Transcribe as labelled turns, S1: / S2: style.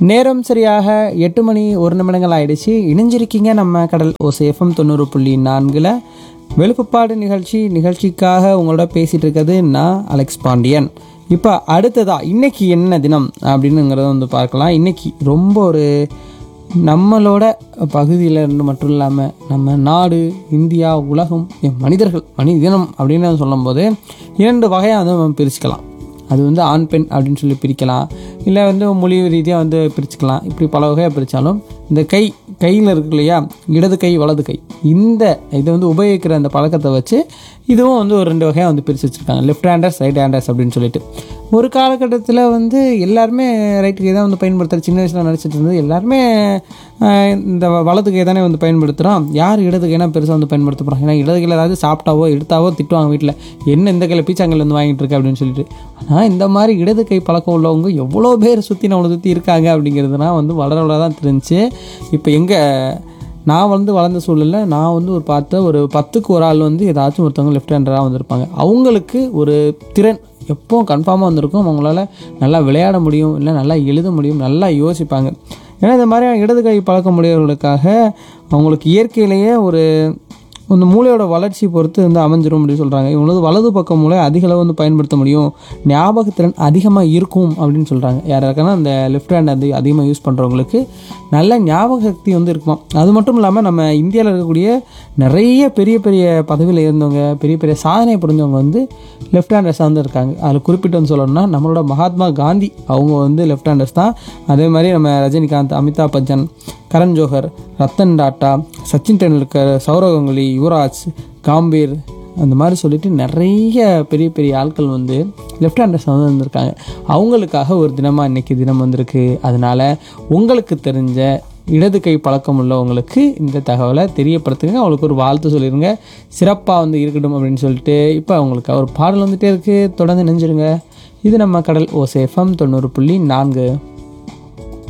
S1: நேரம் சரியாக எட்டு மணி ஒரு நிமிடங்கள் ஆயிடுச்சு இணைஞ்சிருக்கீங்க நம்ம கடல் ஓசேஃபம் தொண்ணூறு புள்ளி நான்கில் வெளுப்புப்பாடு நிகழ்ச்சி நிகழ்ச்சிக்காக உங்களோட பேசிகிட்டு இருக்கிறது நான் அலெக்ஸ் பாண்டியன் இப்போ அடுத்ததா இன்னைக்கு என்ன தினம் அப்படின்னுங்கிறத வந்து பார்க்கலாம் இன்னைக்கு ரொம்ப ஒரு நம்மளோட பகுதியில் இருந்து மட்டும் இல்லாமல் நம்ம நாடு இந்தியா உலகம் என் மனிதர்கள் மனித தினம் அப்படின்னு சொல்லும்போது இரண்டு வகையாக வந்து நம்ம பிரிச்சுக்கலாம் அது வந்து ஆண் பெண் அப்படின்னு சொல்லி பிரிக்கலாம் இல்லை வந்து மொழி ரீதியாக வந்து பிரிச்சுக்கலாம் இப்படி பல வகையாக பிரித்தாலும் இந்த கை கையில் இருக்கு இல்லையா இடது கை வலது கை இந்த இதை வந்து உபயோகிக்கிற அந்த பழக்கத்தை வச்சு இதுவும் வந்து ஒரு ரெண்டு வகையாக வந்து பிரித்து வச்சுருக்காங்க லெஃப்ட் ஹேண்டர்ஸ் ரைட் ஹேண்டர்ஸ் அப்படின்னு சொல்லிட்டு ஒரு காலகட்டத்தில் வந்து எல்லாருமே ரைட் கை தான் வந்து பயன்படுத்துகிற சின்ன வயசில் நினச்சிட்டு இருந்தது எல்லாருமே ஆஹ், இந்த வலது கை தானே வந்து பயன்படுத்துகிறோம் யார் இடது கைனா பெருசாக வந்து பயன்படுத்த போகிறாங்க ஏன்னா இடது கையில் ஏதாவது சாப்பிட்டாவோ எடுத்தாவோ திட்டுவாங்க வீட்டில் என்ன இந்த கையில் பீச்சாங்கல் வந்து வாங்கிட்டு இருக்க அப்படின்னு சொல்லிட்டு ஆனால் இந்த மாதிரி இடது கை பழக்கம் உள்ளவங்க எவ்வளோ பேர் சுற்றி நம்மளை சுற்றி இருக்காங்க அப்படிங்கிறதுனா வந்து வளர வளர தான் தெரிஞ்சு இப்போ எங்கே நான் வந்து வளர்ந்த சூழலில் நான் வந்து ஒரு பார்த்த ஒரு பத்துக்கு ஒரு ஆள் வந்து ஏதாச்சும் ஒருத்தவங்க லெஃப்ட் ஹேண்டராக வந்திருப்பாங்க அவங்களுக்கு ஒரு திறன் எப்போ கன்ஃபார்மாக வந்திருக்கும் அவங்களால நல்லா விளையாட முடியும் இல்லை நல்லா எழுத முடியும் நல்லா யோசிப்பாங்க ஏன்னா இந்த மாதிரி இடது கை பழக்கம் உடையவர்களுக்காக அவங்களுக்கு இயற்கையிலேயே ஒரு இந்த மூளையோட வளர்ச்சி பொறுத்து வந்து அமைஞ்சிரும் அப்படின்னு சொல்கிறாங்க இவங்களது வலது பக்கம் மூளை அதிக அளவு வந்து பயன்படுத்த முடியும் ஞாபகத்திறன் அதிகமாக இருக்கும் அப்படின்னு சொல்கிறாங்க யாராருக்கான அந்த லெஃப்ட் ஹேண்ட் வந்து அதிகமாக யூஸ் பண்ணுறவங்களுக்கு நல்ல ஞாபக சக்தி வந்து இருக்குமா அது மட்டும் இல்லாமல் நம்ம இந்தியாவில் இருக்கக்கூடிய நிறைய பெரிய பெரிய பதவியில் இருந்தவங்க பெரிய பெரிய சாதனை புரிஞ்சவங்க வந்து லெஃப்ட் ஹேண்டர்ஸ் வந்து இருக்காங்க அதில் குறிப்பிட்டு வந்து சொல்லணும்னா நம்மளோட மகாத்மா காந்தி அவங்க வந்து லெஃப்ட் ஹேண்டர்ஸ் தான் அதே மாதிரி நம்ம ரஜினிகாந்த் அமிதாப் பச்சன் கரண் ஜோஹர் ரத்தன் டாட்டா சச்சின் டெண்டுல்கர் சௌரவ் கங்குலி யுவராஜ் காம்பீர் அந்த மாதிரி சொல்லிட்டு நிறைய பெரிய பெரிய ஆட்கள் வந்து லெஃப்ட் ஹேண்டர்ஸ் வந்து வந்திருக்காங்க அவங்களுக்காக ஒரு தினமாக இன்னைக்கு தினம் வந்திருக்கு அதனால உங்களுக்கு தெரிஞ்ச இடது கை பழக்கம் உள்ளவங்களுக்கு இந்த தகவலை தெரியப்படுத்துங்க அவங்களுக்கு ஒரு வாழ்த்து சொல்லிடுங்க சிறப்பாக வந்து இருக்கட்டும் அப்படின்னு சொல்லிட்டு இப்போ அவங்களுக்கு ஒரு பாடல் வந்துட்டே இருக்குது தொடர்ந்து நினைஞ்சிருங்க இது நம்ம கடல் ஓசேஃபம் தொண்ணூறு புள்ளி நான்கு